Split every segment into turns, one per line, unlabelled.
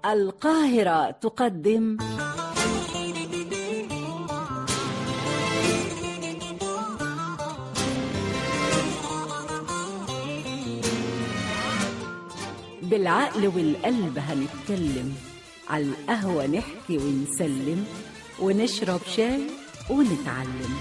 القاهرة تقدم بالعقل والقلب هنتكلم على القهوة نحكي ونسلم ونشرب شاي ونتعلم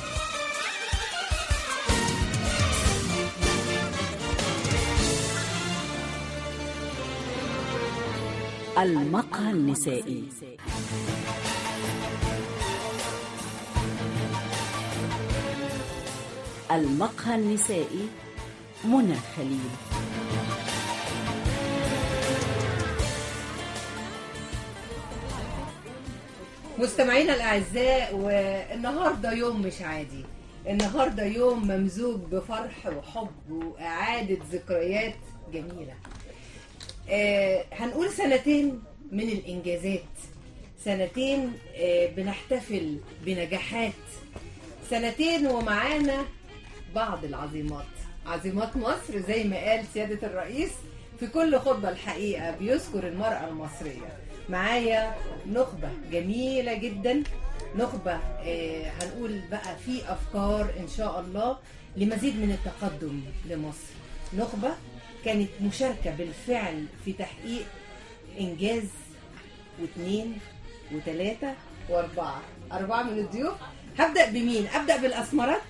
المقهى النسائي المقهى النسائي منى خليل
مستمعينا الاعزاء والنهارده يوم مش عادي النهارده يوم ممزوج بفرح وحب واعاده ذكريات جميله آه هنقول سنتين من الانجازات سنتين آه بنحتفل بنجاحات سنتين ومعانا بعض العظيمات عظيمات مصر زي ما قال سياده الرئيس في كل خطبه الحقيقه بيذكر المراه المصريه معايا نخبة جميلة جدا نخبة آه هنقول بقى في أفكار إن شاء الله لمزيد من التقدم لمصر نخبة كانت مشاركة بالفعل في تحقيق إنجاز واثنين وثلاثة وأربعة أربعة من الضيوف هبدأ بمين؟ أبدأ بالأسمرات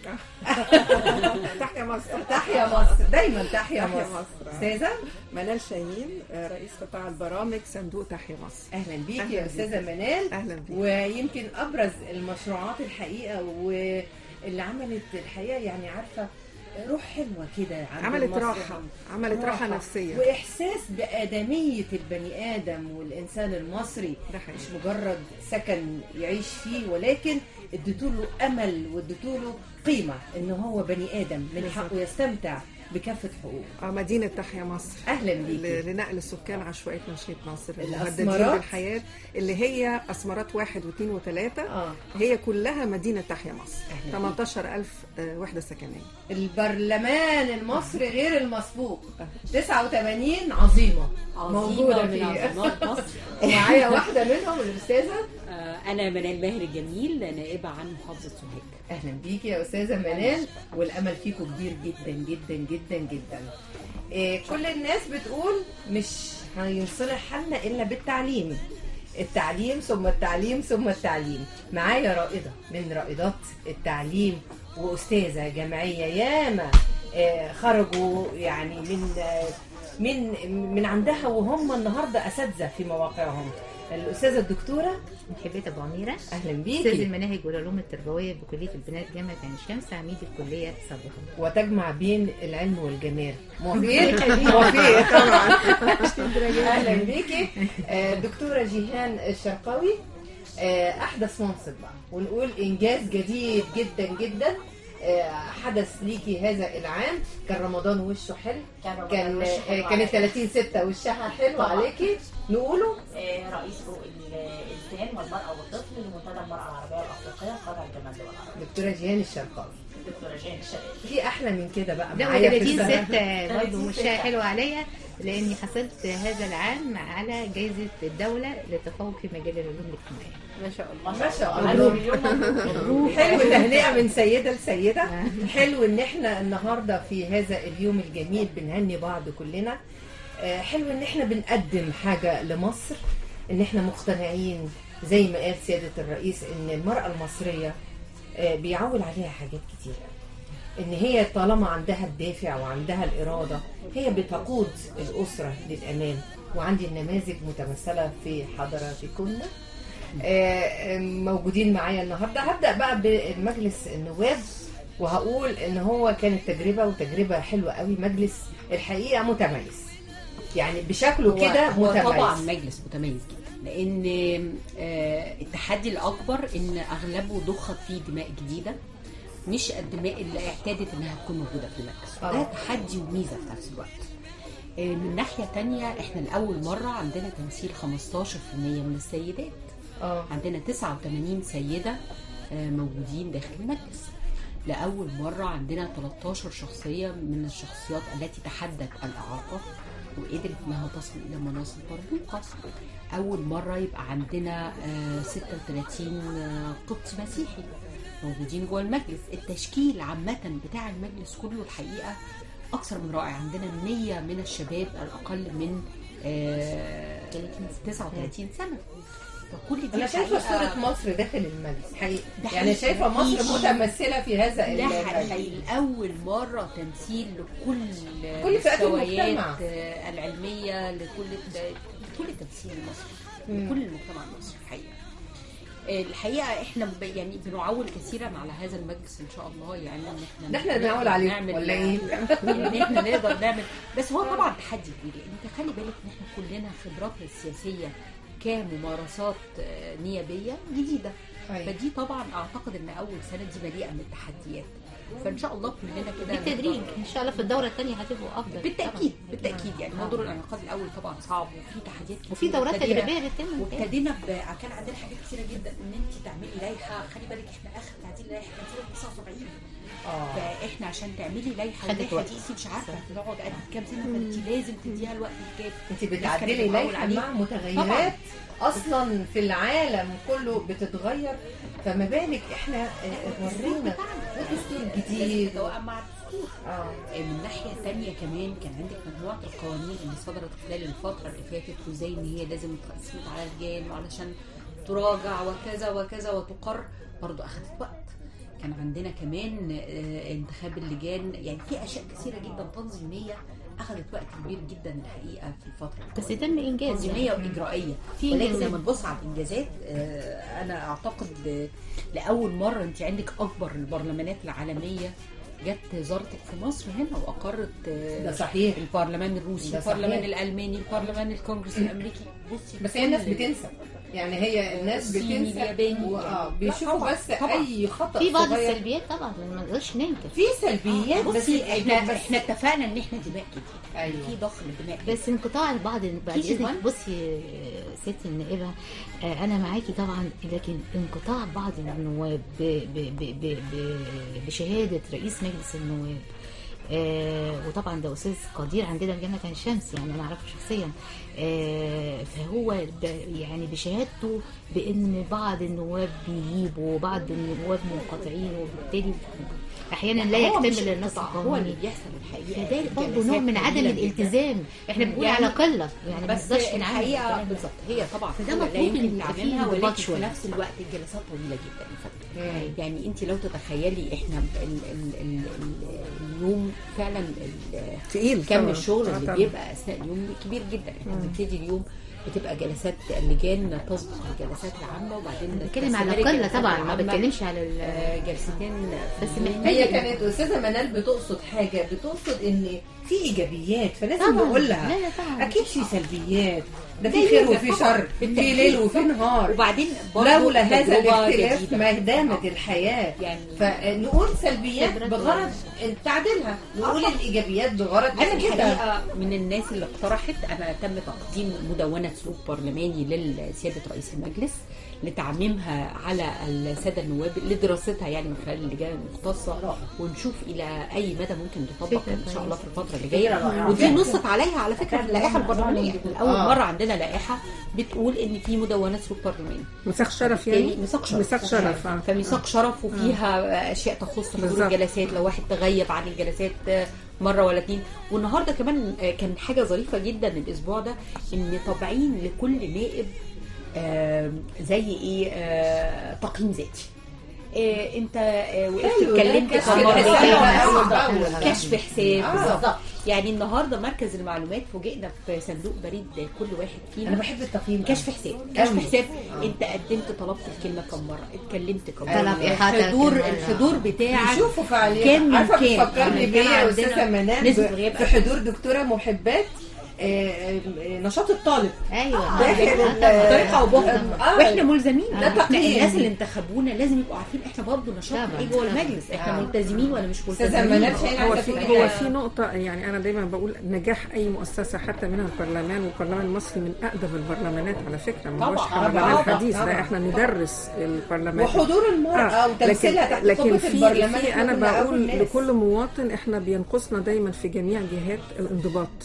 تحيا مصر
تحيا مصر دايما تحيا
تحيا
مصر
مصر.
أستاذة
منال شاهين آه، رئيس قطاع البرامج صندوق تحيا مصر
اهلا بيكي
أهلاً
يا
بيك.
استاذه منال
أهلاً بيك.
ويمكن ابرز المشروعات الحقيقه واللي عملت الحقيقه يعني عارفه روح حلوه كده عند
عملت
المصري.
راحة عملت راحة نفسية
واحساس بادميه البني ادم والانسان المصري
ده حقيقي.
مش مجرد سكن يعيش فيه ولكن اديتوله امل واديتوله قيمه ان هو بني ادم من
بالظبط.
حقه يستمتع بكافه حقوقه
آه، مدينة تحيا مصر
اهلا بيكي
ل- لنقل السكان عشوائية منشية مصر
الأسمرات.
المهددين بالحياة اللي هي أسمرات واحد واثنين وثلاثة
اه
هي كلها مدينة تحيا مصر
أهلاً
18000 آه، وحدة سكنية
البرلمان المصري غير المسبوق 89 عظيمة موجودة
من
فيه
عظمات مصر
ومعايا واحدة منهم الأستاذة
آه، أنا منال ماهر الجميل نائبة عن محافظة سوهاج
أهلا بيكي يا أستاذة منال والأمل فيكم كبير جدا جدا جدا جدا إيه كل الناس بتقول مش هينصلح حالنا إلا بالتعليم التعليم ثم التعليم ثم التعليم معايا رائدة من رائدات التعليم وأستاذة جامعية ياما آه، خرجوا يعني من آه، من من عندها وهم النهارده اساتذه في مواقعهم الاستاذه الدكتوره
محبة أبو عميرة
اهلا
أستاذ
بيكي
المناهج والعلوم التربوية بكلية البنات جامعة عين الشمس عميد الكلية سابقا
وتجمع بين العلم والجمال موافقين موافقين طبعا اهلا بيكي آه، دكتوره جيهان الشرقاوي آه، احدث منصب بقى ونقول انجاز جديد جدا جدا آه، حدث ليكي هذا العام كان رمضان وشه حلو كان آه، كانت 30 6 وشها حلو
طبعاً.
عليكي نقوله
آه، رئيس فوق الإنسان والمرأة والطفل لمنتدى المرأة العربية والأفريقية قطع الجمال دول العربية
دكتوره جيهان الشرقاوي
دكتورة جان الشرقي
في احلى من كده بقى
ده
معايا في
30
السنة.
ستة برضه
30
مشاهد
ستة.
حلوة عليا لأني حصلت هذا العام على جائزة الدولة للتفوق في مجال العلوم الاجتماعية
ما شاء الله
ما شاء الله
مبروك
حلو تهنئه من سيده لسيده حلو ان احنا النهارده في هذا اليوم الجميل بنهني بعض كلنا آه، حلو ان احنا بنقدم حاجه لمصر ان احنا مقتنعين زي ما قال سياده الرئيس ان المراه المصريه آه، بيعول عليها حاجات كتير ان هي طالما عندها الدافع وعندها الاراده هي بتقود الاسره للامام وعندي النماذج متمثله في حضراتكن آه، موجودين معايا النهارده هبدا بقى بمجلس النواب وهقول ان هو كانت تجربه وتجربه حلوه قوي مجلس الحقيقه متميز يعني بشكله كده
هو
متميز
طبعا مجلس متميز جدا لان آه، التحدي الاكبر ان اغلبه ضخت فيه دماء جديده مش الدماء اللي اعتادت انها تكون موجوده في المجلس
آه.
ده تحدي وميزه في نفس الوقت آه، من ناحيه تانية احنا لاول مره عندنا تمثيل 15% من السيدات
اه
عندنا 89 سيده آه، موجودين داخل المجلس لأول مرة عندنا 13 شخصية من الشخصيات التي تحدت الإعاقة وقدرت انها تصل الى مناصب مرموقه اول مره يبقى عندنا آه، 36 آه، قبط مسيحي موجودين جوه المجلس التشكيل عامه بتاع المجلس كله الحقيقه اكثر من رائع عندنا 100 من الشباب الاقل من آه، 39 سنه فكل دي
انا شايفه
الحقيقة-
صوره مصر داخل المجلس حقيقي
ده
يعني
حقيقي.
شايفه مصر
مفيش-
متمثله في هذا
ده
المجلس
حقيقي لأول مرة تمثيل لكل
كل فئات
المستويات
المجتمع.
آه، العلمية لكل كل التمثيل المصري لكل المجتمع المصري الحقيقة آه، الحقيقة احنا ب- يعني بنعول كثيرا على هذا المجلس ان شاء الله يعني ان احنا
ده احنا
نقدر
بنعول عليه
نعمل-
ولا ايه؟
ان احنا نقدر نعمل بس هو طبعا تحدي كبير لان انت خلي بالك ان احنا كلنا خبراتنا السياسيه كممارسات آه، نيابيه جديده
أيوة.
فدي طبعا اعتقد ان اول سنه دي مليئه من التحديات فان شاء الله كلنا كده
بالتدريج
نقدر-
ان شاء الله في الدوره الثانيه هتبقوا افضل
بالتاكيد
طبعاً.
بالتاكيد يعني موضوع الانعقاد الاول طبعا صعب وفي تحديات كتير
وفي دورات
وابتدينا-
تدريبيه بتتم
وابتدينا ب... كان عندنا حاجات كتيره جدا ان انت تعملي لائحه خلي بالك احنا اخر تعديل لائحه كان سنه 79
اه
فاحنا عشان تعملي لائحه
خدت
اللائحه
وقت.
دي انت مش عارفه هتقعد قد كام سنه فانت لازم تديها الوقت الكافي
انت
الناس
بتعدلي
كانت بتعول
لائحه
عليه.
مع متغيرات اصلا في العالم كله بتتغير فما بالك احنا آه، ورينا ودستور جديد
توأم مع الدستور
اه
من ناحية تانية كمان كان عندك مجموعة القوانين اللي صدرت خلال الفترة اللي فاتت وزي ان هي لازم تقسمت على لجان وعلشان تراجع وكذا وكذا وتقر برضو اخذت وقت كان عندنا كمان آه، انتخاب اللجان يعني في اشياء كثيرة جدا تنظيمية اخذت وقت كبير جدا الحقيقة في الفترة
بس تم انجاز
تنظيميه واجرائيه
في
ولكن
إنجازات.
لما تبص على الانجازات آه، انا اعتقد آه، لاول مره انت عندك اكبر البرلمانات العالميه جت زارتك في مصر هنا واقرت آه،
ده صحيح
البرلمان الروسي
ده
البرلمان
صحيح.
الالماني البرلمان الكونجرس الامريكي بصي
بس هي الناس
كل-
بتنسى يعني هي الناس
الصيني،
بتنسى
الياباني
و- اه
يعني.
بيشوفوا
لا طبعاً،
بس
طبعاً.
اي خطا
في بعض
صغير.
السلبيات طبعا ما نقدرش ننكر
في سلبيات بس
بصي احنا
بس
احنا اتفقنا ان احنا دماء كتير
أيوة.
في ضخ دماء كتير.
بس انقطاع البعض بعد
كيجي
اذنك
وان.
بصي آه، ست النائبه آه، انا معاكي طبعا لكن انقطاع بعض النواب ب- ب- ب- ب- ب- بشهاده رئيس مجلس النواب آه وطبعا ده استاذ قدير عندنا في جامعه عين شمس يعني انا اعرفه شخصيا آه فهو ب- يعني بشهادته بان بعض النواب بيجيبوا وبعض النواب منقطعين وبالتالي احيانا لا
هو مش
يكتمل النص
انقطاع، هو
القانوني
اللي بيحصل الحقيقه
ده برضه
جلسات
نوع من عدم
طويلة جداً.
الالتزام احنا بنقول
يعني-
على قله يعني ما
بس
نقدرش نعمل
الحقيقه
الكلام ده.
بالظبط هي طبعا
فده
هو لا
مطلوب
يمكن
إن يبقى فيه
تعملها
انضباط
ولكن في
شوية.
نفس الوقت الجلسات طويله جدا يا فندم
مم.
يعني انت لو تتخيلي احنا ال ال ال ال اليوم فعلا ال-
تقيل
كم
طبعاً.
الشغل
آه
اللي
طبعاً.
بيبقى اثناء اليوم كبير جدا احنا بنبتدي اليوم بتبقى جلسات اللجان تسبق الجلسات العامه وبعدين
بتكلم على
تستمر
قله
الجلسات
طبعا ما
العامة.
بتكلمش على ال-
آه، جلستين
بس
في اليوم.
محتاجة
هي كانت استاذه منال بتقصد حاجه بتقصد ان في ايجابيات فلازم
طبعاً.
نقول لها
لا، لا، طبعاً.
اكيد في سلبيات ده
ده
في خير
يوجد
وفي
طبعاً.
شر في
بالتأكيد
ليل وفي
طبعاً.
نهار
وبعدين برضه
لولا هذا
تجربة
الاختلاف
جديدة.
ما دامت الحياه
يعني
فنقول سلبيات
خبرات
بغرض تعديلها نقول الايجابيات بغرض
انا
كده
الحقيقه من الناس اللي اقترحت انا تم تقديم مدونه سلوك برلماني لسياده رئيس المجلس لتعميمها على الساده النواب لدراستها يعني من خلال اللجان المختصه ونشوف الى اي مدى ممكن تطبق
فكرة
ان شاء الله في الفتره اللي
فكرة
جايه
رائعة.
ودي نصت عليها على فكره اللائحه البرلمانيه احنا اول
آه.
مره عندنا لائحه بتقول ان في مدونه سلوك برلماني
مساق شرف يعني
بالتالي ميثاق شرف
ميثاق شرف اه
فميثاق شرف وفيها اشياء تخص حضور
بالظبط.
الجلسات لو واحد تغيب عن الجلسات مره ولا اتنين والنهارده كمان كان حاجه ظريفه جدا الاسبوع ده ان طابعين لكل نائب آم، زي ايه آه، تقييم ذاتي آه، انت آه، وقفت
حلو، ده
اتكلمت
كشف
كم مرة
حساب
كده.
أول
آه،
بأول.
كشف حساب
آه.
بالظبط يعني النهارده مركز المعلومات فوجئنا في صندوق بريد كل واحد
انا
فينا
بحب التقييم
كشف حساب كشف
أوي.
حساب انت قدمت طلبت الكلمه كم مره اتكلمت كم مره
طلب إحاطة
الحضور
كم مرة.
الحضور بتاعك
بيشوفوا فعاليات
كان من
عارفه
كام؟
بتفكرني
يعني
بيا
كان
يا
عندنا
استاذه منال
نسبة
ب-
غياب
في حضور دكتوره محبات آه، آه، نشاط الطالب
ايوه
داخل
آه،
ال-
طبعاً.
بطريقه وبأخرى
آه.
واحنا ملزمين
ده
احنا
تقييم.
الناس اللي انتخبونا لازم يبقوا عارفين احنا برضه نشاطنا
طبعاً.
ايه جوه المجلس احنا
آه.
ملتزمين ولا مش
أستاذة
ملتزمين
منال شاهين
هو
عايزة
في
تقولي
هو
حاجة.
في نقطة يعني أنا دايما بقول نجاح أي مؤسسة حتى منها البرلمان والبرلمان المصري من أقدم البرلمانات على فكرة ما هوش
طبعاً،
برلمان
طبعاً،
حديث
طبعاً.
لا إحنا ندرس البرلمان
وحضور المرأة وتمثيلها تحت
لكن
قبة
في,
البرلمان
في
إحنا
انا
كنا أول
بقول
ناس.
لكل مواطن احنا بينقصنا دايما في جميع جهات الانضباط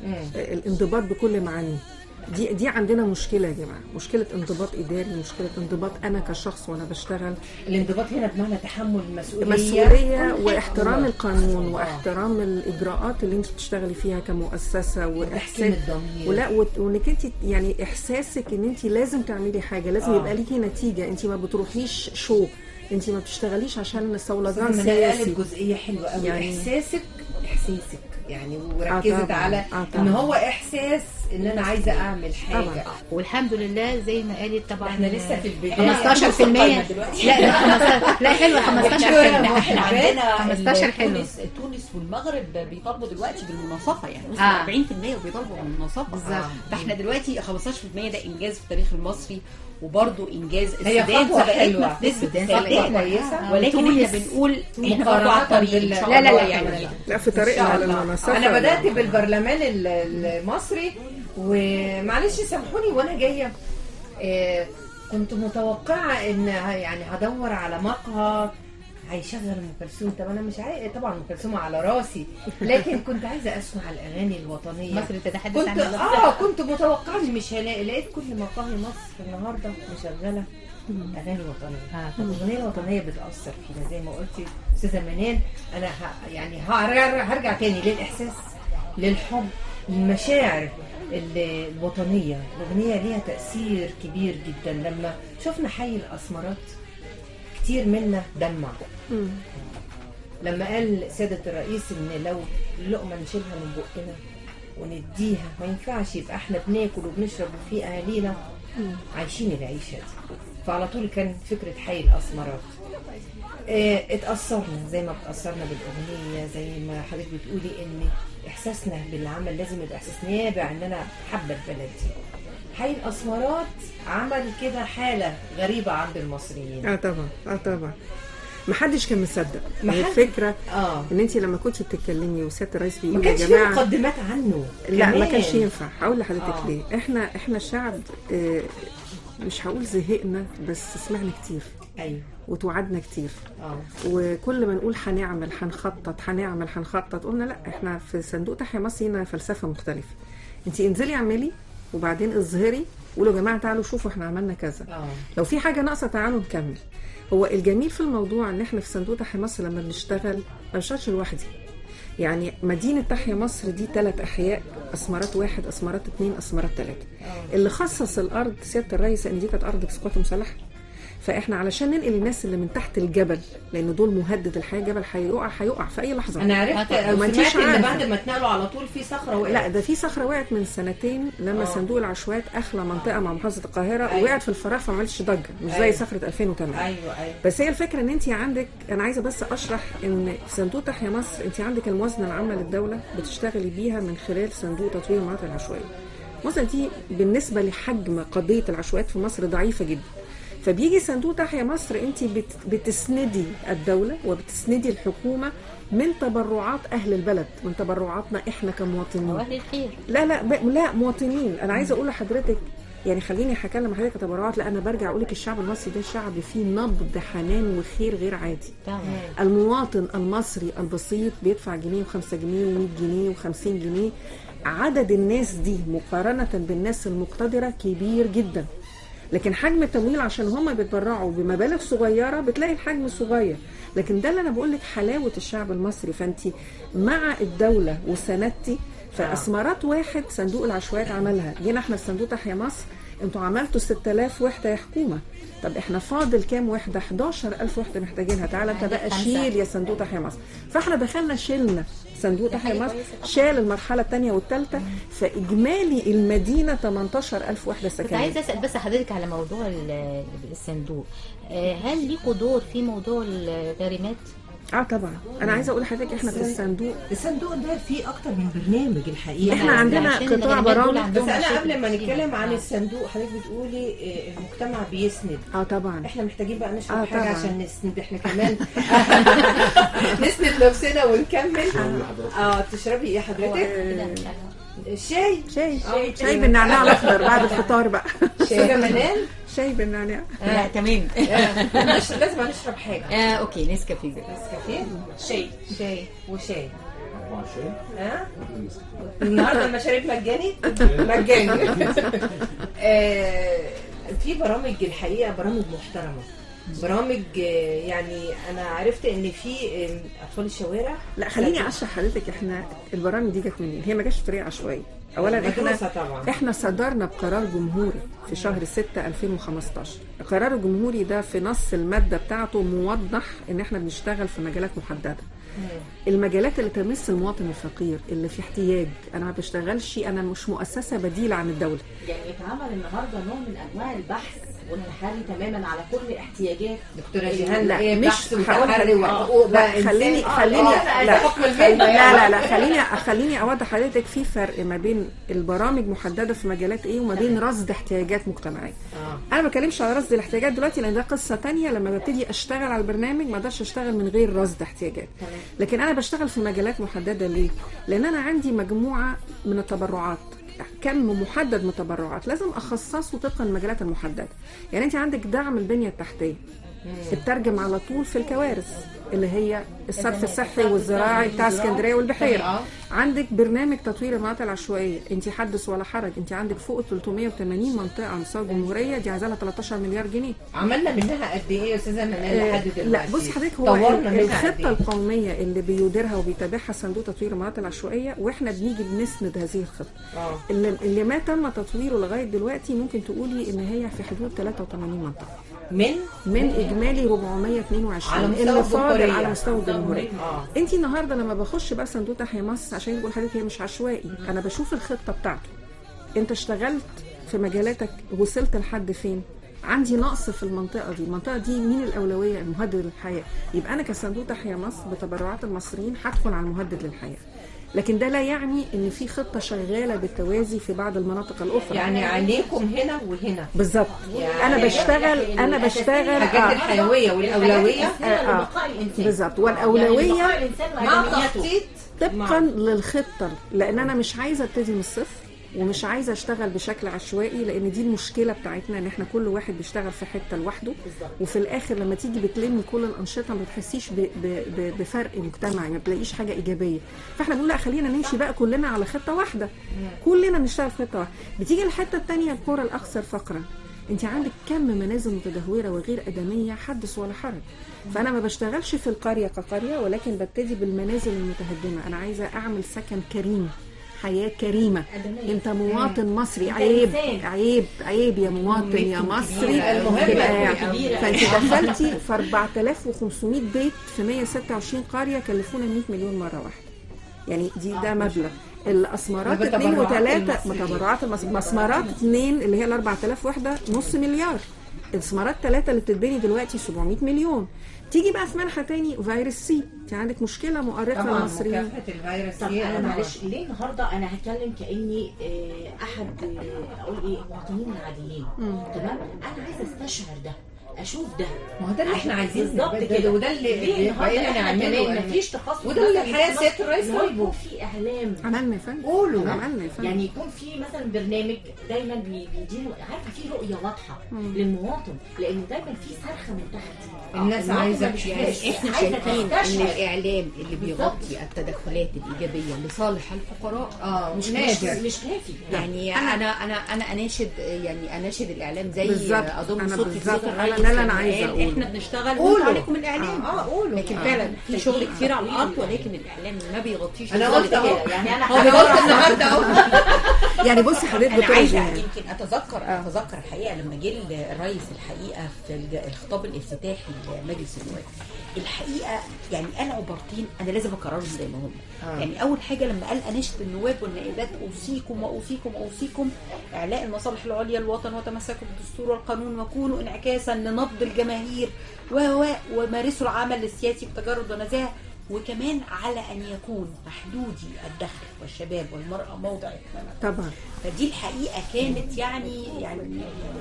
مم.
آه، الانضباط بكل معانيه دي دي عندنا مشكله يا جماعه مشكله انضباط اداري مشكله انضباط انا كشخص وانا بشتغل
الانضباط هنا بمعنى تحمل المسؤوليه
مسؤوليه
كل
واحترام
حاجة.
القانون
آه.
واحترام الاجراءات اللي انت بتشتغلي فيها كمؤسسه
وتحكيم
واحساس
الضمير
ولا وت- وانك انت يعني احساسك ان انت لازم تعملي حاجه لازم
آه.
يبقى ليكي نتيجه انت ما بتروحيش شو انت ما بتشتغليش عشان صولجان
أستاذة منال
سياسي
قالت جزئيه حلوه قوي
يعني-
يعني احساسك احساسك يعني وركزت
طبعاً.
على
آه
ان
طبعاً.
هو احساس ان انا عايزه اعمل حاجه
طبعاً.
والحمد لله زي ما قالت طبعا
احنا لسه في البدايه
15% لا لا 15 لا حلوه 15
احنا
حلوه
احنا
عندنا
15
ال-
حلو.
تونس تونس والمغرب بيطالبوا دلوقتي بالمناصفه يعني وصلوا
آه.
40% وبيطالبوا بالمناصفه
بالظبط.
فاحنا دلوقتي 15% ده انجاز في التاريخ المصري وبرضه انجاز
هي
السودان
خطوة
سبقتنا
حلوة.
في نسبه
السودان
سبقتنا.
خطوة كويسة.
ولكن
وتونس
احنا بنقول احنا
مقارنة
برضه على الطريق
بال-
ان شاء
لا، لا،
الله
لا،
يعني
لا.
لا في
إن
طريقنا
شاء
على
الله.
المناصفه
انا بدات بالبرلمان ال- المصري ومعلش سامحوني وانا جايه آه، كنت متوقعه ان ه- يعني هدور على مقهى هيشغل ام كلثوم طب انا مش عايز طبعا ام كلثوم على راسي لكن كنت عايزه اسمع الاغاني الوطنيه
مصر تتحدث
كنت
عن
اه كنت متوقعه اني مش هلاقي لقيت كل مقاهي مصر النهارده مشغله اغاني وطنيه
آه.
الاغنيه الوطنيه بتاثر فينا زي ما قلتي استاذه منال انا ه... يعني هرجع, هرجع تاني للاحساس للحب للمشاعر ال- الوطنيه الاغنيه ليها تاثير كبير جدا لما شفنا حي الاسمرات كتير منا دمع
مم.
لما قال سيادة الرئيس ان لو اللقمة نشيلها من بقنا ونديها ما ينفعش يبقى احنا بناكل وبنشرب وفي اهالينا عايشين العيشة دي فعلى طول كان فكرة حي الاسمرات اه اتأثرنا زي ما اتأثرنا بالأغنية زي ما حضرتك بتقولي ان احساسنا بالعمل لازم يبقى احساس نابع ان انا حابة البلد دي حي الاسمرات عمل كده حالة غريبة عند المصريين
اه طبعا اه طبعا ما حدش كان مصدق
ما
هي
حد-
الفكره
اه
ان انت لما كنت بتتكلمي وسياده الرئيس
ما
بيقول يا
كانش في
جماعه
مقدمات عنه
لا ما
كمان.
كانش ينفع هقول لحضرتك
آه.
ليه احنا احنا شعب آه، مش هقول زهقنا بس سمعنا كتير
ايوه
وتوعدنا كتير
اه
وكل ما نقول هنعمل هنخطط هنعمل هنخطط قلنا لا احنا في صندوق تحيا مصر هنا فلسفه مختلفه انت انزلي اعملي وبعدين اظهري قولوا يا جماعه تعالوا شوفوا احنا عملنا كذا
اه
لو في حاجه ناقصه تعالوا نكمل هو الجميل في الموضوع ان احنا في صندوق تحيا مصر لما بنشتغل ما بنشتغلش لوحدي يعني مدينة تحيا مصر دي ثلاث أحياء أسمرات واحد أسمرات اثنين أسمرات ثلاثة اللي خصص الأرض سيادة الرئيس إن دي كانت أرض بسقوط مسلحة فإحنا علشان ننقل الناس اللي من تحت الجبل لأن دول مهدد الحياة الجبل هيقع هيقع في أي لحظة
انا عرفت
آه،
او
وما انتيش
سمعت ان
عارفة.
بعد ما اتنقلوا على طول في صخره وقعت
لا ده في صخرة وقعت من سنتين لما
آه.
صندوق العشوائيات أخلى منطقة مع محافظة القاهرة
أيوة.
وقعت في الفراغ فما عملتش ضجة مش زي
أيوة.
صخرة 2008
ايوه ايوه
بس هي الفكره ان انت عندك انا عايزه بس اشرح ان في صندوق تحيا مصر انت عندك الموازنه العامه للدوله بتشتغلي بيها من خلال صندوق تطوير المناطق العشوائيه الموازنه دي بالنسبه لحجم قضيه العشوائيات في مصر ضعيفه جدا فبيجي صندوق تحيا مصر انت بت بتسندي الدوله وبتسندي الحكومه من تبرعات اهل البلد من تبرعاتنا احنا كمواطنين
واهل الخير
لا لا ب... لا مواطنين انا عايزه اقول لحضرتك يعني خليني هكلم حضرتك كتبرعات لا انا برجع اقول لك الشعب المصري ده شعب فيه نبض حنان وخير غير عادي
طبعا
المواطن المصري البسيط بيدفع جنيه و5 جنيه و100 جنيه و50 جنيه عدد الناس دي مقارنة بالناس المقتدرة كبير جدا لكن حجم التمويل عشان هم بيتبرعوا بمبالغ صغيرة بتلاقي الحجم صغير لكن ده اللي انا بقول لك حلاوة الشعب المصري فانت مع الدولة وسندتي فاسمرات واحد صندوق العشوائيات عملها جينا احنا في صندوق تحيا مصر انتوا عملتوا 6000 وحده يا حكومه طب احنا فاضل كام وحده 11000 وحده محتاجينها تعالى انت بقى
خمسة.
شيل يا صندوق تحيا مصر فاحنا دخلنا شلنا صندوق تحيا مصر شال المرحله الثانيه والثالثه فاجمالي المدينه 18000 وحده
كنت
سكنيه
عايزه اسال بس حضرتك على موضوع ال- الصندوق آه، هل ليكوا دور في موضوع الغارمات؟
اه طبعا انا عايزه اقول لحضرتك احنا في الصندوق
الصندوق ده فيه اكتر من برنامج الحقيقه
احنا عندنا
عشان
قطاع
الغارمات دول
برامج
عندهم
بس انا
مشاكل
قبل ما
كتير.
نتكلم عن
آه.
الصندوق حضرتك بتقولي آه، المجتمع بيسند
اه طبعا
احنا محتاجين بقى نشرب
آه،
حاجه
طبعاً.
عشان نسند احنا كمان نسند نفسنا ونكمل اه تشربي ايه حضرتك شاي
شاي
آه،
شاي بالنعناع الاخضر بعد الفطار بقى
شاي منال
شاي بالنعناع
لا تمام
مش لازم نشرب حاجه
آه اوكي نسكافيه
نسكافيه
شاي
شاي وشاي ها النهارده المشاريب مجاني مجاني آه، في برامج الحقيقه برامج محترمه برامج آه، يعني انا عرفت ان في آه، اطفال الشوارع
لا خليني اشرح حضرتك احنا البرامج دي جت منين هي ما جاتش بطريقه عشوائيه اولا احنا
مدروسة طبعا
احنا صدرنا بقرار جمهوري في شهر 6 2015 القرار الجمهوري ده في نص الماده بتاعته موضح ان احنا بنشتغل في مجالات محدده المجالات اللي تمس المواطن الفقير اللي في احتياج انا ما بشتغلش انا مش مؤسسه بديله عن الدوله
يعني اتعمل النهارده نوع من انواع البحث والتحري تماما على كل احتياجات
دكتوره جيهان
لا،
ايه
مش
بحث
هقول
وتحري
لحضرتك.
وحقوق
لا
بقى
خليني
إنسان.
خليني
آه،
لا
حكم
خليني
المهنة
لا لا لا خليني خليني اوضح حضرتك في فرق ما بين البرامج محدده في مجالات ايه وما بين رصد احتياجات مجتمعيه
آه.
انا ما بتكلمش على رصد الاحتياجات دلوقتي لان ده قصه تانية لما ببتدي اشتغل على البرنامج ما اقدرش اشتغل من غير رصد احتياجات لكن انا بشتغل في مجالات محدده ليه لان انا عندي مجموعه من التبرعات كم محدد من التبرعات لازم اخصصه طبقا للمجالات المحدده يعني انت عندك دعم البنيه التحتيه اترجم على طول في الكوارث اللي هي الصرف الصحي والزراعي بتاع اسكندريه والبحيره عندك برنامج تطوير المناطق العشوائيه انت حدث ولا حرج انت عندك فوق 380 منطقه على مستوى الجمهوريه دي عايزه لها 13 مليار جنيه
عملنا منها قد ايه يا استاذه منال
آه،
لحد دلوقتي
لا بص حضرتك هو
طورنا
ال-
منها قد
الخطه
إيه؟
القوميه اللي بيديرها وبيتابعها صندوق تطوير المناطق العشوائيه واحنا بنيجي بنسند هذه الخطه
اه
اللي, اللي ما تم تطويره لغايه دلوقتي ممكن تقولي ان هي في حدود 83 منطقه
من
من اجمالي 422
على مستوى
اللي فاضل
الجمهورية.
على مستوى الجمهوريه
اه
انت النهارده لما بخش بقى صندوق تحيا مصر عشان يقول حضرتك هي مش عشوائي انا بشوف الخطه بتاعته انت اشتغلت في مجالاتك وصلت لحد فين عندي نقص في المنطقه دي المنطقه دي مين الاولويه المهدد للحياه يبقى انا كصندوق تحيا مصر بتبرعات المصريين هدخل على المهدد للحياه لكن ده لا يعني ان في خطه شغاله بالتوازي في بعض المناطق الاخرى
يعني عليكم هنا وهنا
بالظبط
يعني
انا بشتغل انا بشتغل
الحاجات
آه.
الحيويه والاولويه
آه، آه.
لبقاء الانسان
بالظبط
يعني
والاولويه
بقاء الانسان
مع
وادميته
تخطيط
طبقا للخطه لان انا مش عايزه ابتدي من الصفر ومش عايزه اشتغل بشكل عشوائي لان دي المشكله بتاعتنا ان احنا كل واحد بيشتغل في حته لوحده وفي الاخر لما تيجي بتلمي كل الانشطه ما بتحسيش ب- ب- ب- بفرق مجتمعي ما بتلاقيش حاجه ايجابيه فاحنا بنقول لا خلينا نمشي بقى كلنا على خطه واحده كلنا نشتغل في خطه واحده بتيجي الحته الثانيه القرى الاكثر فقرا انت عندك كم منازل متدهوره وغير ادميه حدث ولا حرج فانا ما بشتغلش في القريه كقريه ولكن ببتدي بالمنازل المتهدمه انا عايزه اعمل سكن كريم حياه كريمه انت مواطن مصري عيب
إنسان.
عيب عيب يا مواطن يا مصري
المهم
تبقى
كبيرة.
فانت دخلتي في 4500 بيت في 126 قريه كلفونا 100 مليون مره واحده يعني دي ده مبلغ الاسمرات
ده
اثنين
بتبرعات
وثلاثه
المصريين.
متبرعات المص- مسمرات اثنين اللي هي ال 4000 وحده نص مليار الاسمرات ثلاثه اللي بتتبني دلوقتي 700 مليون تيجي بقى في منحى تاني فيروس سي انت عندك مشكله مؤرقه
طبعا
للمصريين
مكافحه الفيروس
طب
دي
انا
أنا
معلش ليه النهارده انا هتكلم كاني آه، احد آه، اقول ايه المواطنين العاديين تمام انا عايزه استشعر ده اشوف ده
ما هو ده اللي احنا عايزين
بالظبط
نبدأ،
كده
وده اللي
ليه
اللي
النهارده
بقينا
احنا
نعمله
كمان
يعني.
مفيش تخصص
وده اللي
مثلاً
الحقيقه
في
سياده
مصر
الرئيس
إن هو
طالبه
يكون في اعلام
عملنا يا فندم
قولوا
عملنا يا فندم
يعني يكون في مثلا برنامج دايما بي- بيديله عارفه في رؤيه واضحه للمواطن لانه دايما في صرخه من تحت
الناس
المواطن
عايزة
مش
تشوف.
عايز-
احنا
عايزة
شايفين ان
تستشعر.
الاعلام اللي بيغطي التدخلات الايجابيه لصالح الفقراء
اه
مش
نادر
مش كافي
يعني انا انا انا اناشد يعني اناشد الاعلام زي
بالظبط.
اضم
أنا
صوتي في
بالظبط.
صوت
أنا
الرئيس
ده اللي أنا
لما
عايزة
قال
أقوله.
احنا بنشتغل
قولوا.
وانتوا عليكم الاعلام
اه قولوا
لكن
آه.
فعلا في شغل كتير على الارض ولكن الاعلام ما بيغطيش
انا
الظل
قلت
ده.
اهو
يعني انا
انا قلت النهارده اهو
يعني بصي حضرتك
انا
دكتورة
عايزه
جيهان.
يمكن اتذكر اتذكر الحقيقه لما جه الرئيس الحقيقه في الج- الخطاب الافتتاحي لمجلس النواب الحقيقه يعني قال عبارتين انا لازم اكررهم زي ما هم
آه.
يعني اول حاجه لما قال اناشد النواب والنائبات اوصيكم واوصيكم واوصيكم اعلاء المصالح العليا للوطن وتمسكوا بالدستور والقانون وكونوا انعكاسا لنبض الجماهير و و- ومارسوا العمل السياسي بتجرد ونزاهه وكمان على ان يكون محدودي الدخل والشباب والمراه موضع اهتمامات
طبعا
فدي الحقيقه كانت يعني يعني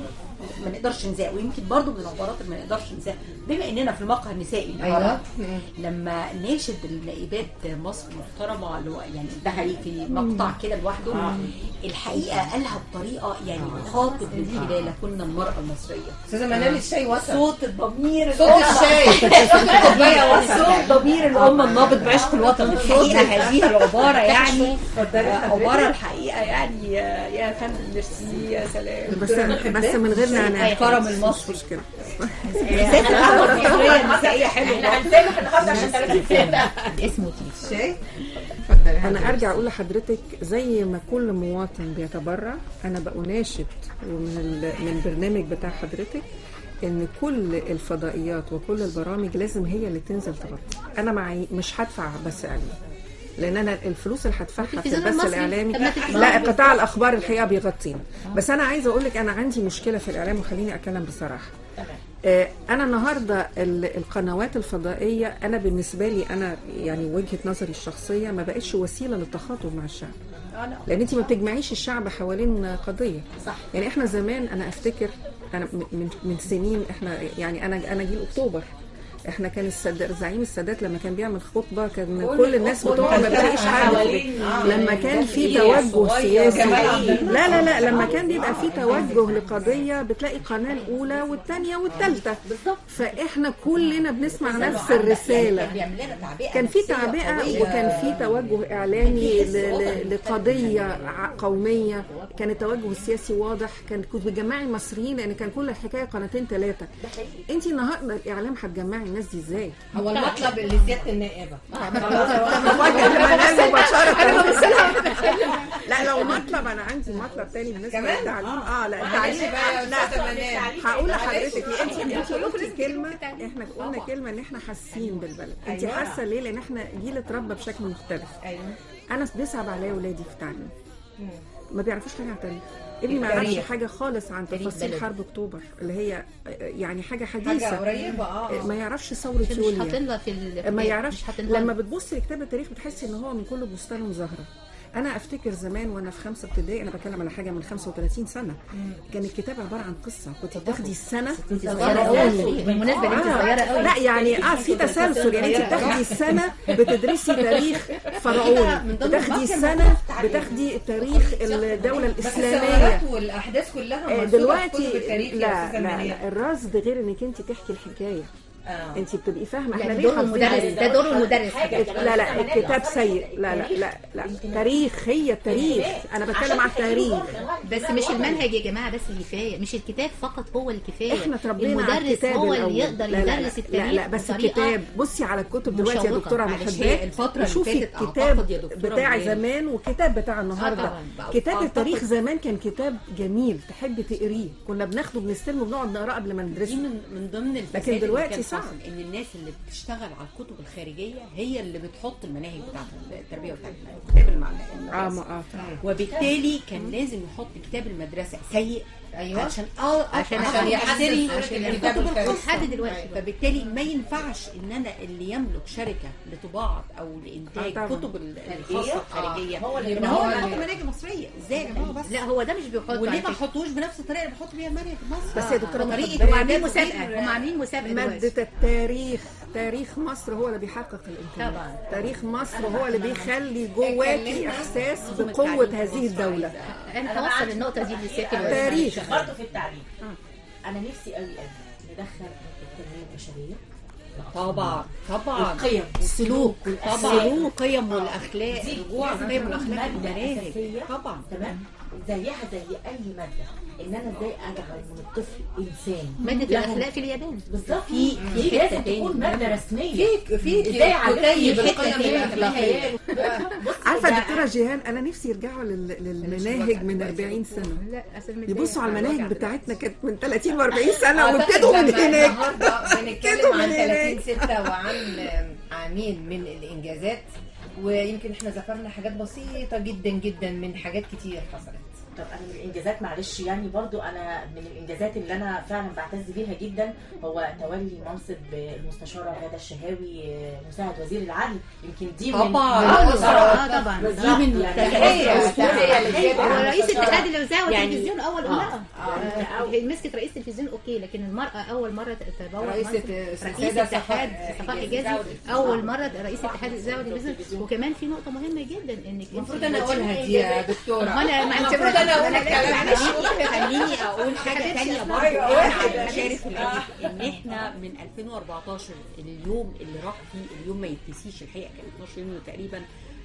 ما نقدرش ننساها ويمكن برضو من العبارات اللي ما نقدرش ننساها بما اننا في المقهى النسائي
ايوه
لما ناشد النائبات مصر محترمه اللي هو يعني ده هي في مقطع كده لوحده الحقيقه قالها بطريقه يعني خاطب من خلالهن المراه المصريه
استاذه منال الشاي وصل
صوت الضمير
صوت الشاي صوت الكوبايه وصل
صوت ضمير
آه،
الام
ضم النابض بعشق الوطن الحقيقه هذه العباره يعني عباره الحقيقه يعني يا يا فندم ميرسي يا سلام
بس بس من غير نعناع
الكرم المصري
مشكله
اساس القهوه المصريه النسائيه حلوه
احنا هنسامح النهارده عشان ثلاثة
اسمه تيف
شاي
انا ارجع اقول لحضرتك زي ما كل مواطن بيتبرع انا بأناشد ومن ال- من البرنامج بتاع حضرتك ان كل الفضائيات وكل البرامج لازم هي اللي تنزل تغطي انا معي مش هدفع بس اعلان لان انا الفلوس اللي هدفعها في
التلفزيون
البث
المصري.
الاعلامي
طب ما التلفزيون
لا قطاع الاخبار الحقيقه بيغطينا بس انا عايزه اقول لك انا عندي مشكله في الاعلام وخليني اتكلم بصراحه آه، انا النهارده ال- القنوات الفضائيه انا بالنسبه لي انا يعني وجهه نظري الشخصيه ما بقتش وسيله للتخاطب مع الشعب لان انت ما بتجمعيش الشعب حوالين قضيه
صح.
يعني احنا زمان انا افتكر انا م- من من سنين احنا يعني انا انا جيل اكتوبر احنا كان السادات زعيم السادات لما كان بيعمل خطبه كان كل الناس بتقعد ما بتلاقيش حاجه لما كان في توجه سياسي لا لا لا لما كان بيبقى في توجه لقضيه بتلاقي قناه الاولى والثانيه والثالثه بالظبط فاحنا كلنا بنسمع نفس الرساله
بيعمل لنا تعبئه
كان في
نفسية
تعبئه
قوية.
وكان في توجه اعلامي ل- ل- لقضيه ع- قوميه كان التوجه السياسي واضح كان كنت بتجمعي المصريين لان كان كل الحكايه قناتين ثلاثه انت النهارده الاعلام هتجمعي الناس دي ازاي؟
هو المطلب لسياده النائبه
موجه لمنال مباشره لا لو مطلب انا عندي مطلب تاني بالنسبه
كمان؟
للتعليم اه لا
معلش
التعليم
بقى يا
لا
استاذه منال
هقول لحضرتك انت انت قلتي كلمه احنا قلنا كلمه ان احنا حاسين بالبلد انت
أيوة.
حاسه ليه لان احنا جيل اتربى بشكل مختلف
ايوه
انا بيصعب عليا ولادي في التعليم ما بيعرفوش حاجه عن التاريخ ابني ما يعرفش
التاريخ.
حاجه خالص عن
تاريخ
تفاصيل
بلد.
حرب اكتوبر اللي هي يعني حاجه
حاجه
حديثه
قريبه اه
ما يعرفش ثوره
مش
يوليو
حاطينها في ال...
ما
مش
يعرفش
حاطينها
لما بتبصي لكتاب التاريخ بتحسي ان هو من كل بستان زهره انا افتكر زمان وانا في خمسه ابتدائي انا بتكلم على حاجه من 35 سنه كان الكتاب عباره عن قصه كنت بتاخدي السنه
صغيرة قوي بالمناسبة دي انت صغيرة قوي
لا يعني اه في تسلسل يعني انت بتاخدي السنه بتدرسي تاريخ فرعون بتاخدي السنه بتاخدي تاريخ الدوله
بس
الاسلاميه
الثورات والاحداث كلها
آه،
مرصوده في
دلوقتي
كتب التاريخ يا
لا
استاذه
لا,
منال
لا الرصد غير انك انت تحكي الحكايه
آه.
انت بتبقي فاهمه احنا
يعني
ليه
دور
حافظين
المدرس ده دور المدرس
لا لا الكتاب سيء لا لا لا لا تاريخ هي التاريخ انا بتكلم على التاريخ
بس مش المنهج يا جماعة بس الكفاية مش الكتاب فقط هو الكفاية
احنا اتربينا على
المدرس
الكتاب
هو
الأول.
اللي يقدر
لا لا لا
يدرس التاريخ
لا لا بس
بطريقة
الكتاب بصي على الكتب دلوقتي يا
مشوقة.
دكتوره
معلش،
محبات
هي الفترة اللي
شوفي
فاتت
الكتاب
أعتقد يا دكتورة
بتاع
مريم.
زمان والكتاب بتاع النهارده
طبعاً. بقى-
كتاب
أعتقد-
التاريخ زمان كان كتاب جميل تحبي تقريه كنا بناخده بنستلمه بنقعد نقراه قبل ما
دي
ندرسه
من من ضمن الفساد
لكن
اللي
دلوقتي
كان
صعب.
حاصل، ان الناس اللي بتشتغل على الكتب الخارجيه هي اللي بتحط المناهج بتاعت التربيه والتعليم الكتاب المعنى
اه ما اه
وبالتالي كان لازم يحط كتاب المدرسه سيء
ايوه
عشان اه
عشان
عشان
عشان
يحتري
يحسن صورة الكتاب
الكتب
الخارجي.
الخاصه
لحد دلوقتي.
فبالتالي ما ينفعش ان انا اللي يملك شركه لطباعه او
آه
لانتاج
طبعاً.
كتب ال- الخاصه الخارجيه
هو اللي
ان هو
يبقى-
يحط مناهج مصريه ازاي يا جماعه بس
لا هو ده مش بيحط
وليه
على
ما
فكرة.
حطوش بنفس الطريقه اللي بيحطوا بيها المنهج المصري
بس يا دكتوره
طريقه
هم عاملين
إعداد
مسابقة
غير-
هم عاملين مسابقة دلوقتي
مادة التاريخ تاريخ مصر هو اللي بيحقق الانتماء
طبعاً.
تاريخ مصر هو اللي بيخلي جواكي احساس بقوة هذه الدولة
انا هوصل النقطة دي للست الوزير
تاريخ
برضه في التعليم انا نفسي قوي قوي ندخل التنميه البشريه
طبعا طبعا
القيم
السلوك طبعا
السلوك.
القيم والاخلاق
دي
رجوع
لازم
القيم
تكون
والاخلاق
مادة
المناهج
أساسية.
طبعا
تمام زيها زي اي ماده ان انا ازاي اجعل من الطفل انسان
مادة
له-
الأخلاق في اليابان
بالظبط
في-
دي
في
لازم
حتة تاني.
تكون ماده رسميه
في في
ازاي علمتي
كتيب القيم
حتة تاني
الاخلاقيه
عارفة
ده-
دكتورة جيهان أنا نفسي يرجعوا لل- للمناهج من 40 سنة
لا أصل من
يبصوا على
الوجع
المناهج
دلوقتي.
بتاعتنا كانت من 30 و40 سنة
أعتقد
وابتدوا من
لما
هناك
النهارده بنتكلم
ابتدوا
عن
من
30
هناك.
6 وعن عامين من الانجازات ويمكن احنا ذكرنا حاجات بسيطه جدا جدا من حاجات كتير حصلت
طب انا من الانجازات معلش يعني برضو انا من الانجازات اللي انا فعلا بعتز بيها جدا هو تولي منصب المستشاره غاده الشهاوي مساعد وزير العدل يمكن دي من
طبعاً.
من
اه
الوزارات
طبعا
بالظبط.
دي من
يعني
تحية،
هي
تحية للجامعة.
هو رئيس اتحاد الاذاعه
يعني-
والتلفزيون اول
آه.
امراه
آه.
هي مسكت رئيس تلفزيون اوكي لكن المراه اول مره تتبوأ
رئيسة
منصب
السيدة
رئيس اتحاد
صفاء
صفاء
حجازي.
حجازي اول مره رئيس اتحاد الاذاعه والتلفزيون وكمان في نقطه مهمه جدا انك
المفروض انا اقولها دي يا دكتوره
وانا ما انت
المفروض انا انا اقول الكلام ده
خليني خليني اقول حاجه تانية برضه
أيوة،
احنا
واحد.
على مشارف العيد ان احنا من 2014 اليوم اللي راح فيه اليوم ما يتنسيش الحقيقه كان 12 يونيو تقريبا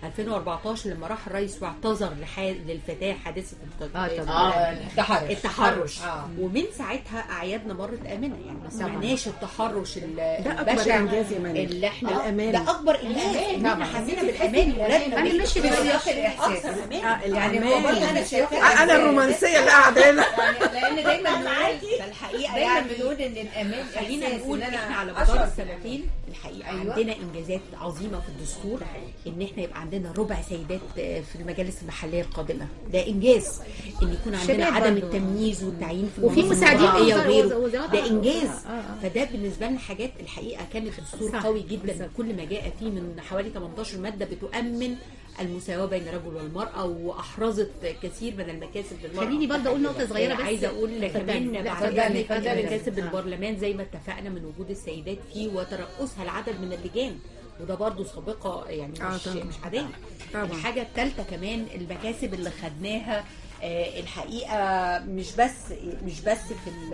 2014 لما راح الرئيس واعتذر لح- للفتاه حادثه الت-
آه، طبعا.
اه التحرش
التحرش
آه.
ومن ساعتها اعيادنا مرت امنه يعني ما سمعناش التحرش ال-
ده أكبر
البشع
إنجاز يا منى.
اللي احنا
الأمان.
ده اكبر انجاز ان احنا حسينا بالامان ولادنا
أنا ماشي
في
بالرياضة.
سياق الاحساس
آه،
يعني
الأمان.
هو برضه انا شايفه
آه، انا الرومانسيه اللي قاعده هنا
يعني لان دايما نقول
فالحقيقه
دايما
يعني
بنقول ان الامان
خلينا
إحساس
نقول
إن أنا
احنا على
أشعر
مدار
بالأمان.
السنتين الحقيقه
أيوة.
أيوة. عندنا انجازات عظيمه في الدستور ان احنا يبقى عندنا ربع سيدات في المجالس المحليه القادمه ده انجاز ان يكون عندنا
شباب
عدم
برضو.
التمييز والتعيين في
وفي
المناصب
مساعدين
الرئاسية
وزراء-
وغيره
وزراء
ده انجاز
آه، آه.
فده بالنسبه لنا حاجات الحقيقه كان الدستور
صح.
قوي جدا كل ما جاء فيه من حوالي 18 ماده بتؤمن المساواه بين الرجل والمراه واحرزت كثير من المكاسب للمراه
خليني برضه اقول نقطه صغيره بس
عايزه اقول
اتفضلي.
كمان
لا،
بعد
اتفضلي،
ذلك
اتفضلي.
مكاسب البرلمان زي ما اتفقنا من وجود السيدات فيه وترأسها العدد من اللجان وده برضو سابقه يعني
آه،
مش
طبعا.
مش عاديه
طبعا.
الحاجه الثالثه كمان المكاسب اللي خدناها آه، الحقيقه مش بس مش بس في ال-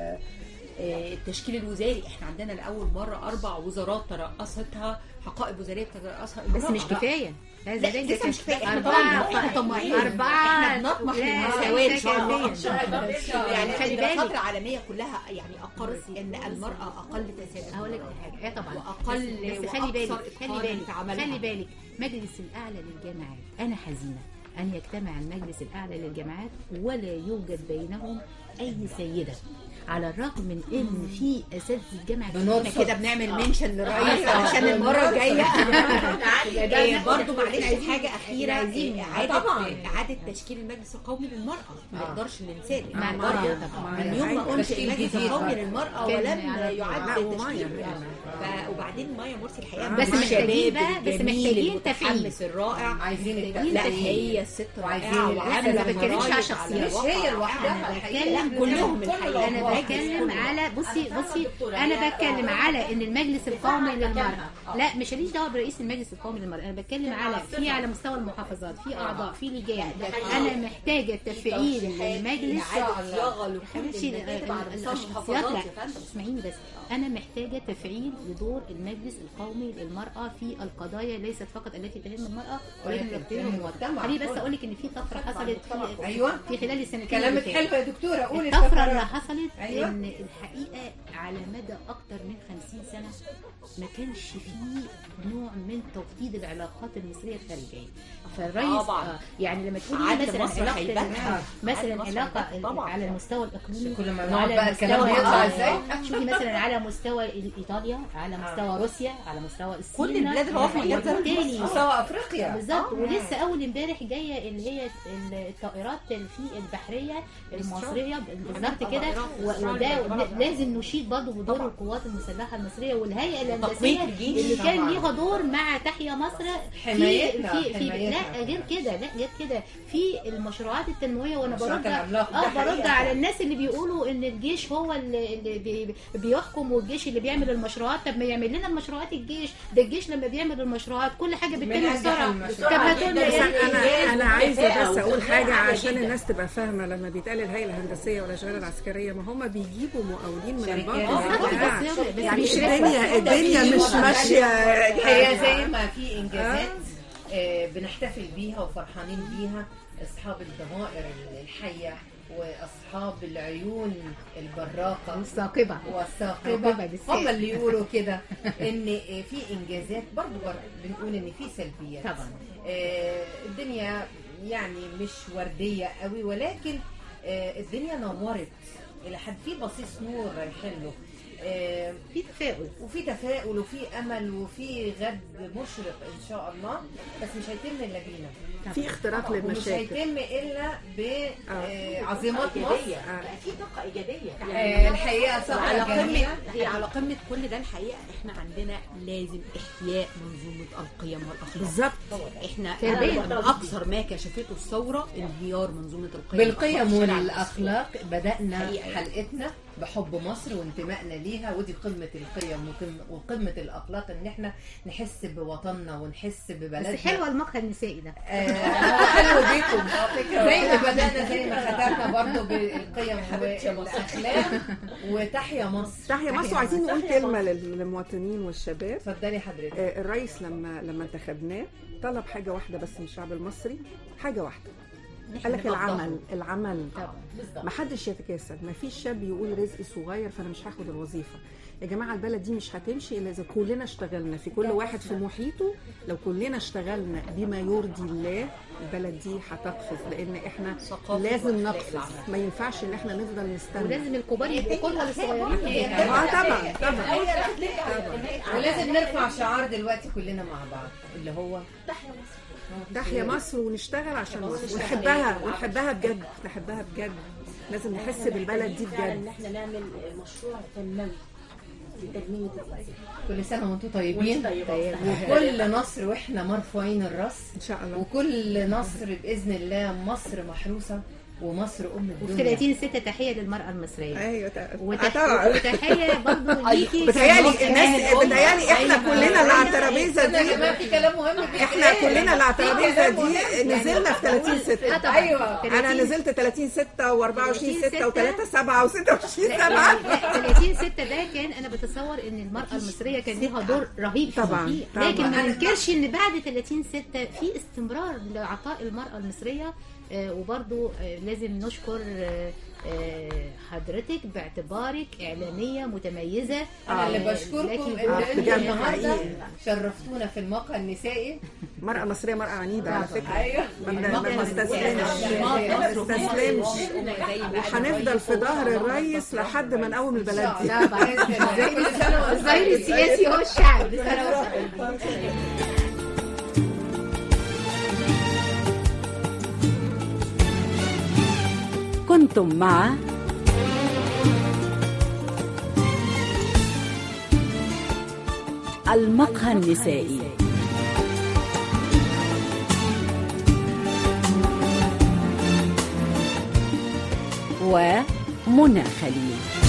آه، التشكيل الوزاري احنا عندنا لاول مره اربع وزارات ترأستها حقائب وزاريه ترأسها
بس
امرأة.
مش كفايه
لا
لازم
لسه مش كفايه احنا
أربعة
طبعا احنا طماعين
أربعة
احنا بنطمح
لا،
للمساواه ان شاء الله
ليس كفاية.
يعني
خلي
الدراسات
بالك.
العالميه كلها يعني اقرت ان المراه اقل تساؤل
هقول لك حاجه اه طبعا
واقل
بس, بس خلي
وأكثر
بالك خلي
إتقانا
بالك
في عملها.
خلي بالك مجلس الاعلى للجامعات انا حزينه ان يجتمع المجلس الاعلى للجامعات ولا يوجد بينهم اي سيده على الرغم من ان في اساتذه الجامعه
بنرفض.
احنا كده بنعمل منشن للرئيس
أيوة.
عشان المره الجايه
ده-
إيه،
ده-
برضو
ده-
معلش
عايزين-
حاجه اخيره
عايزين-
إيه، اعاده
طبعاً.
اعاده تشكيل المجلس القومي للمراه ما نقدرش ننساه لأن
مع
برضو
المرأة طبعاً.
من يوم ما انشئ
تشكيل
المجلس
جديد
القومي
برضو.
للمراه
كان
ولم
على-
لا،
يعد
ومايا
تشكيل
كمان.
ف- وبعدين مايا مرسي الحقيقه
بس
مع
محتاجين
الشباب
بقى- بس
الجميل
محتاجين تفعيل.
المتحمس الرائع
عايزين
لا
التفعيل.
هي الست
وعايزين
رائعه
لا،
وعامله
أنا ما بتكلمش على
مرايح
شخصيات.
مش
الواقع.
هي لوحدها
أنا
الحقيقه
بتكلم-
كلهم
كل
الحقيقة.
انا
الأطراف.
بتكلم على بصي
أنا
بصي
دكتورة،
انا
هي-
بتكلم
آه.
على ان المجلس القومي
بتكلم.
للمراه
آه.
لا مش ليش دعوه برئيس المجلس القومي للمراه انا بتكلم على
آه،
في على مستوى المحافظات في اعضاء في لجان
ده حقيقي.
انا محتاجه تفعيل للمجلس
إعادة صياغة لكل
حبيبتي
المكاتب على مستوى
الشخصيات
المحافظات
لا
يا فندم.
اسمعيني بس انا محتاجه تفعيل لدور المجلس القومي للمراه في القضايا ليست فقط التي تهم المراه ولكن
ولكن
تهم
تهم
المواطن
المجتمع
خليني بس
كله.
اقول لك ان في طفره حصلت في
أيوة.
في خلال السنتين
كلامك
اللي
حلو
فاتوا.
يا دكتوره قولي
الطفرة
الفقرات.
اللي حصلت
أيوة.
ان الحقيقة على مدى اكتر من 50 سنة ما كانش فيه نوع من توطيد العلاقات المصرية الخارجية فالرئيس
طبعاً.
آه يعني لما تقولي
عاد
مثلا
مصر
علاقة
هيبتها.
مثلا
عاد مصر
علاقة
هيبتها طبعاً.
على المستوى الاقليمي
كل ما نقعد
وعلى
بقى الكلام
مستوى-
بيطلع
آه،
إزاي؟
شوفي مثلا على مستوى ايطاليا على مستوى روسيا على مستوى الصين
كل البلاد اللي واقفة جنب
وبالتالي
مستوى افريقيا
بالظبط ولسه اول امبارح جايه اللي هي الطائرات اللي في البحريه المصريه بالظبط كده و- وده لازم نشيد برضه بدور القوات المسلحه المصريه والهيئه الهندسيه
تقوية الجيش
اللي كان
طبعاً.
ليها دور مع تحيا مصر في
حمايتنا-
في, في
حمايتنا.
لا غير كده لا غير كده في المشروعات التنمويه وانا
المشروعات
برد
العملاقة، ده
اه برد
حقيقة.
على الناس اللي بيقولوا ان الجيش هو اللي, اللي بي بيحكم والجيش اللي بيعمل المشروعات طب ما يعمل لنا المشروعات الجيش ده الجيش لما بيعمل المشروعات كل حاجه بتتم
بننجح
بسرعه
المشروعات.
طب ما تقول
جداً.
بس
لي
انا انا عايزه بس اقول حاجه
عالية
عشان
جداً.
الناس تبقى فاهمه لما بيتقال الهيئه الهندسيه ولا الشغاله العسكريه ما هم بيجيبوا مقاولين من
شركات.
البر
آه،
يا
طبعاً،
جماعة.
بس- بس
يعني
مش
الدنيا الدنيا مش ماشيه
هي زي ما في انجازات آه، بنحتفل بيها وفرحانين بيها اصحاب الضمائر الحيه واصحاب العيون البراقه
الثاقبه
والثاقبه
ثاقبة بالساء.
هم اللي يقولوا كده ان آه، في انجازات برضو بر- بنقول ان في سلبيات
طبعا
آه، الدنيا يعني مش ورديه قوي ولكن آه، الدنيا نورت الى حد في بصيص نور رايحين له آه،
في تفاؤل
وفي تفاؤل وفي امل وفي غد مشرق ان شاء الله بس مش هيتم الا بينا
في اختراق
ومش
للمشاكل
هيتم الا بعظيمات مصر
ايجابيه بقى في طاقه ايجابيه
آه، الحقيقه
على
صراحه
قمة
جميله
هي على قمة كل ده الحقيقة احنا عندنا لازم احياء منظومة القيم والاخلاق
بالظبط
احنا
تربية.
من اكثر ما كشفته الثورة انهيار منظومة القيم
بالقيم
والأخلاق في الشارع
والاخلاق بدانا
حقيقة يعني.
حلقتنا بحب مصر وانتمائنا ليها ودي قمه القيم وقم- وقمه الاخلاق ان احنا نحس بوطننا ونحس ببلدنا
بس حلوه المقهى النسائي ده
آه، هو حلو بيكم زي ما بدانا زي ما ختمنا برضو بالقيم والاخلاق وتحيا مصر
تحيا مصر وعايزين نقول كلمه لل- للمواطنين والشباب
اتفضلي حضرتك
آه، الرئيس لما لما انتخبناه طلب حاجه واحده بس من الشعب المصري حاجه واحده قال لك العمل العمل ما حدش يتكاسل ما فيش شاب يقول رزقي صغير فانا مش هاخد الوظيفه يا جماعه البلد دي مش هتمشي الا اذا كلنا اشتغلنا في كل واحد في محيطه لو كلنا اشتغلنا بما يرضي الله البلد دي هتقفز لان احنا لازم نقفز ما ينفعش ان احنا نفضل نستنى
ولازم الكبار يبقوا قدوه للصغيرين
اه طبعا طبعا
ولازم نرفع شعار دلوقتي كلنا مع بعض اللي هو
تحيا مصر ونشتغل عشان مصر ونحبها ونحبها بجد نحبها بجد لازم نحس بالبلد دي
فعلا ان
بجد
احنا نعمل مشروع تنموي لتنميه الانسان
كل سنه وانتم طيبين
وانتم طيبين.
وكل نصر واحنا مرفوعين الراس
ان شاء الله
وكل نصر باذن الله مصر محروسه ومصر ام
وفي
الدنيا
30 6 تحيه للمراه المصريه
ايوه تع-
وتح...
طبعا
وتحيه برضه ليكي
بتهيألي الناس بتهيألي احنا كلنا اللي على الترابيزه
يا
دي
جماعه في كلام مهم بيتقال.
احنا كلنا اللي على
في
الترابيزه
كلام مهم
دي نزلنا في 30 6
طبعا.
ايوه
انا نزلت 30 6 و24 6 و3 7 و26 7
30 6 ده كان انا بتصور ان المراه المصريه كان ليها دور رهيب فيه.
طبعاً، طبعاً.
لكن ما ننكرش ان بعد 30 6 في استمرار لعطاء المراه المصريه آه، وبرضو آه، لازم نشكر آه، آه، حضرتك باعتبارك اعلاميه متميزه
انا اللي
آه،
بشكركم
لكن
ان
آه،
انتوا
بجد
النهارده
حقيقي.
شرفتونا في المقهى النسائي
مرأة مصرية مرأة عنيدة على فكرة
ايوه
ما ما- ما نستسلمش ما نستسلمش وهنفضل في ظهر الرئيس لحد ما نقوم البلد دي
الظهير السياسي هو الشعب بصراحه
كنتم مع المقهى النسائي ومنى خليل